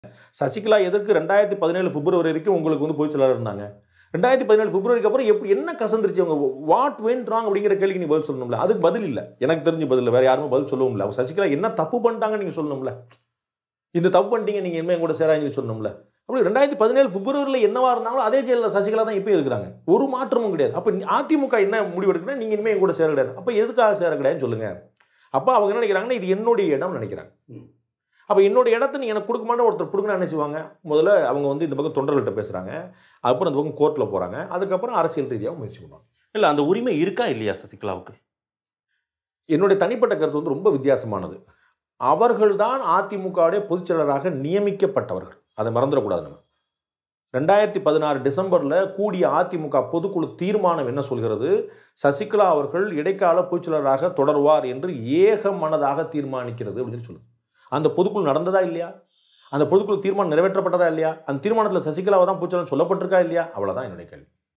சசிகலா எதற்கு ரெண்டாயிரத்தி பதினேழு பிப்ரவரி வரைக்கும் உங்களுக்கு வந்து பொதுச்செயலாளர் இருந்தாங்க ரெண்டாயிரத்தி பதினேழு பிப்ரவரிக்கு அப்புறம் எப்படி என்ன கசந்துருச்சு அவங்க வாட் வென் ராங் அப்படிங்கிற கேள்விக்கு நீ பதில் சொல்லணும்ல அதுக்கு பதில் இல்லை எனக்கு தெரிஞ்ச பதில் இல்லை. வேற யாருமே பதில் சொல்லவும் இல்லை அவங்க சசிகலா என்ன தப்பு பண்ணிட்டாங்கன்னு நீங்க சொல்லணும்ல இந்த தப்பு பண்ணிட்டீங்க நீங்க இனிமே என் கூட சேராங்கன்னு சொல்லணும்ல அப்படி ரெண்டாயிரத்தி பதினேழு பிப்ரவரியில் என்னவா இருந்தாங்களோ அதே ஜெயிலில் சசிகலா தான் இப்போ இருக்கிறாங்க ஒரு மாற்றமும் கிடையாது அப்போ அதிமுக என்ன முடிவு எடுக்கணும் நீங்க இனிமே என் கூட சேர கிடையாது அப்போ எதுக்காக சேர கிடையாதுன்னு சொல்லுங்க அப்போ அவங்க என்ன நினைக்கிறாங்கன்னா இது என்னுடைய இடம் நினைக்கிறாங்க ம். அப்போ என்னோட இடத்த நீ எனக்கு கொடுக்க மாட்டேன் ஒருத்தர் கொடுக்கணும் என்ன செய்வாங்க முதல்ல அவங்க வந்து இந்த பக்கம் தொண்டர்கள்ட்ட பேசுறாங்க அப்புறம் இந்த பக்கம் கோர்ட்டில் போறாங்க அதுக்கப்புறம் அரசியல் ரீதியாக முயற்சி பண்ணுவாங்க இல்ல அந்த உரிமை இருக்கா இல்லையா சசிகலாவுக்கு என்னுடைய தனிப்பட்ட கருத்து வந்து ரொம்ப வித்தியாசமானது அவர்கள்தான் அதிமுகவுடைய பொதுச்செயலராக நியமிக்கப்பட்டவர்கள் அதை மறந்துடக்கூடாது நம்ம ரெண்டாயிரத்தி பதினாறு டிசம்பரில் கூடிய அதிமுக பொதுக்குழு தீர்மானம் என்ன சொல்கிறது சசிகலா அவர்கள் இடைக்கால பொதுச்செயலராக தொடர்வார் என்று ஏக மனதாக தீர்மானிக்கிறது அப்படின்னு சொல்லுது அந்த பொதுக்குழு நடந்ததா இல்லையா அந்த பொதுக்குழு தீர்மானம் நிறைவேற்றப்பட்டதா இல்லையா அந்த தீர்மானத்தில் சசிகலாவை தான் பொதுச்செயலர் சொல்லப்பட்டிருக்கா இல்லையா அவ்வளவுதான் என்னுடைய கேள்வி